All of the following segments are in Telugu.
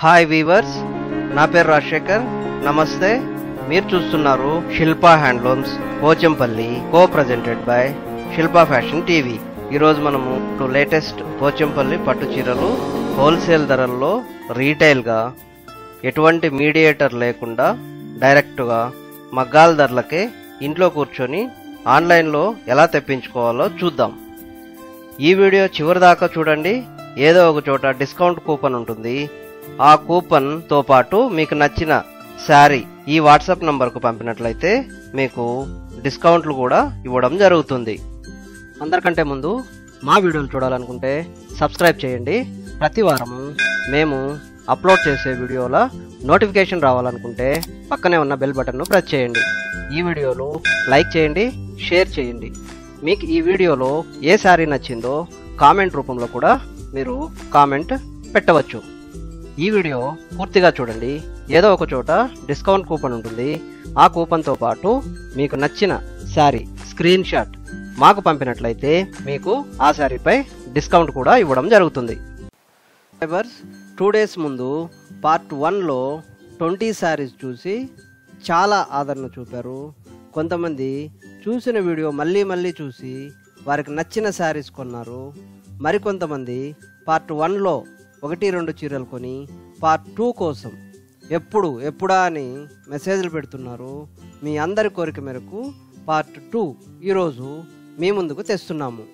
హాయ్ వీవర్స్ నా పేరు రాజశేఖర్ నమస్తే మీరు చూస్తున్నారు Shilpa handlooms Pochampally co presented by Shilpa fashion TV ఈరోజు మనము లేటెస్ట్ పోచంపల్లి పట్టు చీరలు హోల్సేల్ ధరల్లో రీటైల్గా ఎటువంటి మీడియేటర్ లేకుండా డైరెక్ట్గా మగ్గాల ధరలకే ఇంట్లో కూర్చొని ఆన్లైన్లో ఎలా తెప్పించుకోవాలో చూద్దాం ఈ వీడియో చివరి దాకా చూడండి ఏదో ఒక చోట డిస్కౌంట్ కూపన్ ఉంటుంది ఆ కూపన్ తో పాటు మీకు నచ్చిన శారీ ఈ వాట్సాప్ నంబర్కు పంపినట్లయితే మీకు డిస్కౌంట్లు కూడా ఇవ్వడం జరుగుతుంది అందరికంటే ముందు మా వీడియోలు చూడాలనుకుంటే సబ్స్క్రైబ్ చేయండి ప్రతి వారము మేము అప్లోడ్ చేసే వీడియోల నోటిఫికేషన్ రావాలనుకుంటే పక్కనే ఉన్న బెల్ బటన్ను ప్రెస్ చేయండి ఈ వీడియోలు లైక్ చేయండి షేర్ చేయండి మీకు ఈ వీడియోలో ఏ శారీ నచ్చిందో కామెంట్ రూపంలో కూడా మీరు కామెంట్ పెట్టవచ్చు ఈ వీడియో పూర్తిగా చూడండి ఏదో ఒక చోట డిస్కౌంట్ కూపన్ ఉంటుంది ఆ కూపన్తో పాటు మీకు నచ్చిన శారీ స్క్రీన్ షాట్ మాకు పంపినట్లయితే మీకు ఆ శారీపై డిస్కౌంట్ కూడా ఇవ్వడం జరుగుతుంది ఫైబర్స్ టూ డేస్ ముందు పార్ట్ వన్లో ట్వంటీ శారీస్ చూసి చాలా ఆదరణ చూపారు కొంతమంది చూసిన వీడియో మళ్ళీ మళ్ళీ చూసి వారికి నచ్చిన శారీస్ కొన్నారు మరికొంతమంది పార్ట్ వన్లో ఒకటి రెండు చీరలు కొని పార్ట్ టూ కోసం ఎప్పుడు ఎప్పుడా అని మెసేజ్లు పెడుతున్నారు మీ అందరి కోరిక మేరకు పార్ట్ టూ ఈరోజు మీ ముందుకు తెస్తున్నాము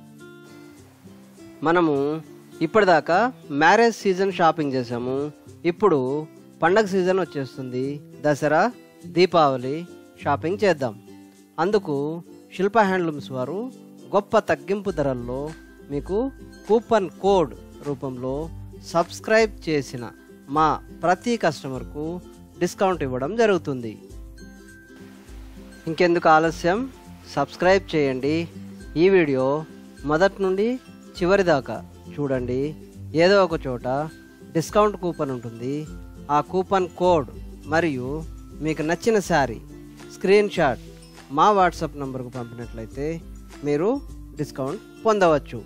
మనము ఇప్పటిదాకా మ్యారేజ్ సీజన్ షాపింగ్ చేసాము ఇప్పుడు పండగ సీజన్ వచ్చేస్తుంది దసరా దీపావళి షాపింగ్ చేద్దాం అందుకు శిల్ప హ్యాండ్లూమ్స్ వారు గొప్ప తగ్గింపు ధరల్లో మీకు కూపన్ కోడ్ రూపంలో సబ్స్క్రైబ్ చేసిన మా ప్రతి కస్టమర్కు డిస్కౌంట్ ఇవ్వడం జరుగుతుంది ఇంకెందుకు ఆలస్యం సబ్స్క్రైబ్ చేయండి ఈ వీడియో మొదటి నుండి చివరి దాకా చూడండి ఏదో ఒక చోట డిస్కౌంట్ కూపన్ ఉంటుంది ఆ కూపన్ కోడ్ మరియు మీకు నచ్చిన శారీ స్క్రీన్ షాట్ మా వాట్సాప్ నంబర్కు పంపినట్లయితే మీరు డిస్కౌంట్ పొందవచ్చు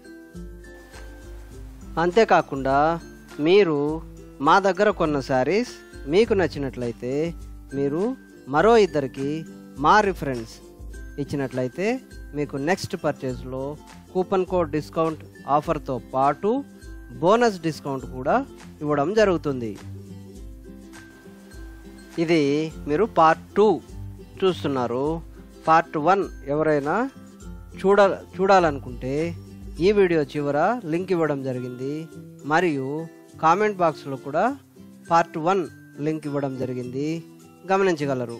అంతేకాకుండా మీరు మా దగ్గర కొన్న శారీస్ మీకు నచ్చినట్లయితే మీరు మరో ఇద్దరికి మా రిఫరెన్స్ ఇచ్చినట్లయితే మీకు నెక్స్ట్ పర్చేస్లో కూపన్ కోడ్ డిస్కౌంట్ ఆఫర్తో పాటు బోనస్ డిస్కౌంట్ కూడా ఇవ్వడం జరుగుతుంది ఇది మీరు పార్ట్ టూ చూస్తున్నారు పార్ట్ వన్ ఎవరైనా చూడ చూడాలనుకుంటే ఈ వీడియో చివర లింక్ ఇవ్వడం జరిగింది మరియు కామెంట్ బాక్స్లో కూడా పార్ట్ వన్ లింక్ ఇవ్వడం జరిగింది గమనించగలరు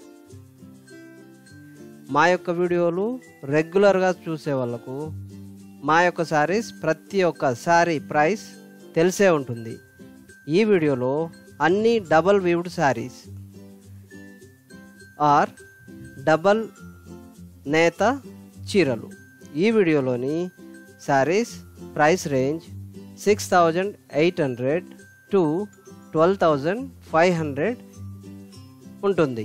మా యొక్క వీడియోలు రెగ్యులర్గా చూసే వాళ్ళకు మా యొక్క శారీస్ ప్రతి ఒక్క శారీ ప్రైస్ తెలిసే ఉంటుంది ఈ వీడియోలో అన్ని double weaved saris or double నేత చీరలు ఈ వీడియోలోని saris price range six thousand eight hundred to twelve thousand five hundred ఉంటుంది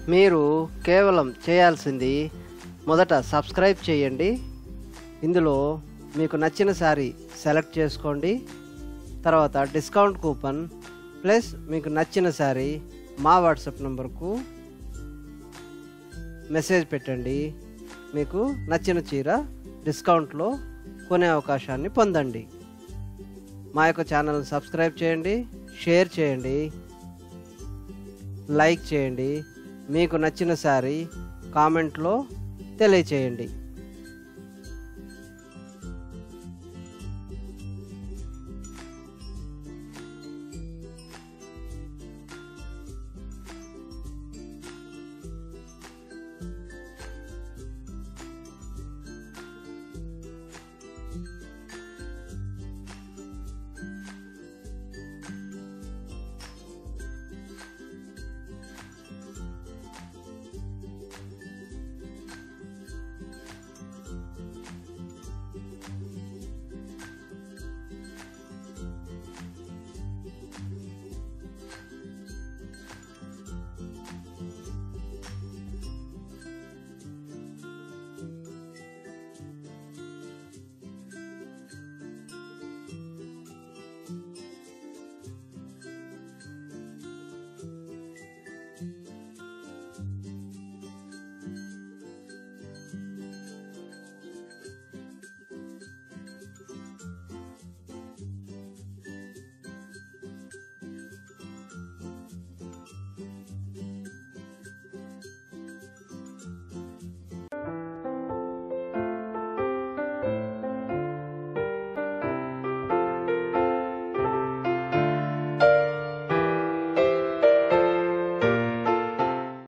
మీరు కేవలం చేయాల్సింది మొదట సబ్స్క్రైబ్ చేయండి ఇందులో మీకు నచ్చిన శారీ సెలెక్ట్ చేసుకోండి తర్వాత డిస్కౌంట్ కూపన్ ప్లస్ మీకు నచ్చిన శారీ మా వాట్సాప్ నంబర్కు మెసేజ్ పెట్టండి మీకు నచ్చిన చీర డిస్కౌంట్లో కొనే అవకాశాన్ని పొందండి మా యొక్క ఛానల్ని సబ్స్క్రైబ్ చేయండి షేర్ చేయండి లైక్ చేయండి మీకు నచ్చిన శారీ కామెంట్లో తెలియచేయండి